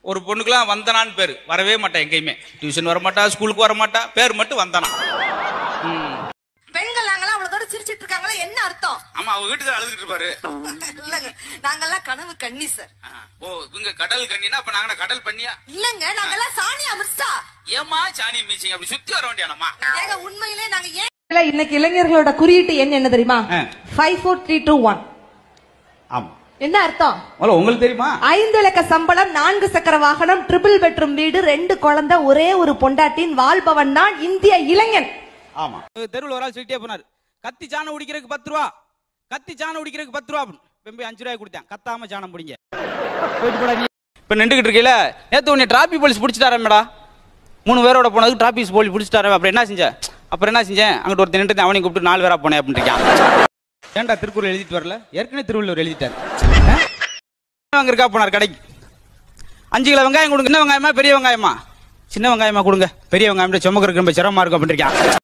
ஒரு பொண்ணுக்குலாம் வந்தனான்னு பேர் வரவே மாட்டா எங்கேயுமே டியூஷன் வர மாட்டா ஸ்கூலுக்கு வர மாட்டா பேர் மட்டும் வந்தனா ம். பெண்கள் நாங்கெல்லாம் அவ்வளவு தூரம் சிரிச்சிட்டு இருக்காங்களா என்ன அர்த்தம் ஆமா அவங்க வீட்டுக்கு அழுதுட்டு இருப்பாரு இல்லங்க நாங்கெல்லாம் கனவு கண்ணி சார் ஆ, ஓ இவங்க கடல் கண்ணினா அப்ப நாங்க கடல் பண்ணியா இல்லங்க நாங்கெல்லாம் சாணி அமிர்தா ஏமா சாணி மீச்சிங் அப்படி சுத்தி வர வேண்டியானம்மா ஏங்க உண்மையிலே நாங்க ஏன் இல்ல, இன்னைக்கு இளைஞர்களோட குறியீட்டு எண் என்ன தெரியுமா ஆ. Five four three two one ஆமா என்ன அர்த்தம் முதல்ல உங்களுக்கு தெரியுமா ஐந்து இலக்க சம்பளம் நான்கு சக்கர வாகனம் ட்ரிபிள் பெட்ரூம் வீடு ரெண்டு குழந்தை ஒரே ஒரு பொண்டாட்டின் வாழ்பவன் தான் இந்திய இளைஞன் ஆமா தெருவில் ஒரு ஆள் சொல்லிட்டே போனார் கத்தி சாணம் உடிக்கிறதுக்கு பத்து ரூபா கத்தி சாணம் உடிக்கிறதுக்கு பத்து ரூபா அப்படின்னு. இப்ப போய் அஞ்சு ரூபாய் கொடுத்தேன் கத்தாம சாணம் பிடிங்க போயிட்டு போடா நீ இப்ப நின்றுகிட்டு இருக்கீல நேத்து உன்னை டிராபிக் போலீஸ் பிடிச்சிட்டாரா மேடா மூணு பேரோட போனதுக்கு டிராபிக் போலீஸ் பிடிச்சிட்டாரா அப்புறம் என்ன செஞ்ச அப்புறம் என்ன செஞ்சேன் அங்கிட்டு ஒருத்தர் நின்று அவனையும் கூப்பிட்டு நாலு பேரா போனேன் அப்படின்னு இருக்கான் ஏன்டா திருக்குறள் எழுதிட்டு வரல ஏற்கனவே திருவள்ளுவர் எழுதிட்டாரு ஆ? வாங்க இருக்கா போனார் கடைக்கு அஞ்சு கிலோ வெங்காயம் கொடுங்க சின்ன வெங்காயமா பெரிய வெங்காயமா சின்ன வெங்காயமா கொடுங்க பெரிய வெங்காயம் சுமக்கு ரொம்ப சிரமமா இருக்கும் அப்படின்னு இருக்கான்